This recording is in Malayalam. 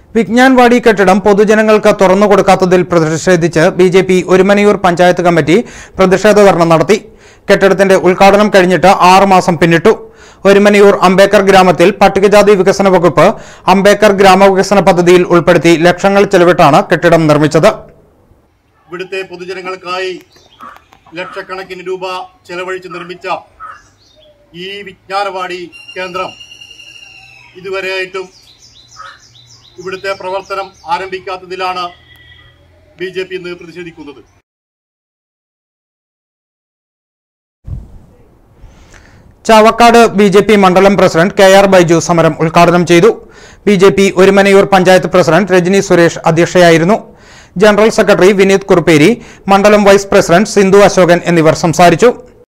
വിജ്ഞാൻവാടി കെട്ടിടം പൊതുജനങ്ങൾക്ക് തുറന്നു കൊടുക്കാത്തതിൽ പ്രതിഷേധിച്ച് B J P Orumanayur panchayat committee പ്രതിഷേധ ധർണ നടത്തി കെട്ടിടത്തിന്റെ ഉദ്ഘാടനം കഴിഞ്ഞിട്ട് ആറ് മാസം പിന്നിട്ടു ഒരുമനയൂർ അംബേദ്കർ ഗ്രാമത്തിൽ പട്ടികജാതി വികസന വകുപ്പ് അംബേദ്കർ ഗ്രാമവികസന പദ്ധതിയിൽ ഉൾപ്പെടുത്തി ലക്ഷങ്ങൾ ചെലവിട്ടാണ് കെട്ടിടം നിർമ്മിച്ചത് ഇവിടുത്തെ പൊതുജനങ്ങൾക്കായി ലക്ഷക്കണക്കിന് രൂപ ചെലവഴിച്ച് നിർമ്മിച്ച ഈ വിജ്ഞാനവാടി കേന്ദ്രം ഇതുവരെയായിട്ടും ഇവിടുത്തെ പ്രവർത്തനം ആരംഭിക്കാത്തതിലാണ് ബി ജെ പി ഇന്ന് പ്രതിഷേധിക്കുന്നത് ചാവക്കാട് ബി ജെ പി മണ്ഡലം പ്രസിഡന്റ് കെ ആർ ബൈജു സമരം ഉദ്ഘാടനം ചെയ്തു B J P Orumanayur panchayat president Rajani Suresh അധ്യക്ഷയായിരുന്നു ജനറൽ സെക്രട്ടറി വിനീത് കുറുപ്പേരി മണ്ഡലം വൈസ് പ്രസിഡന്റ് സിന്ധു അശോകൻ എന്നിവർ സംസാരിച്ചു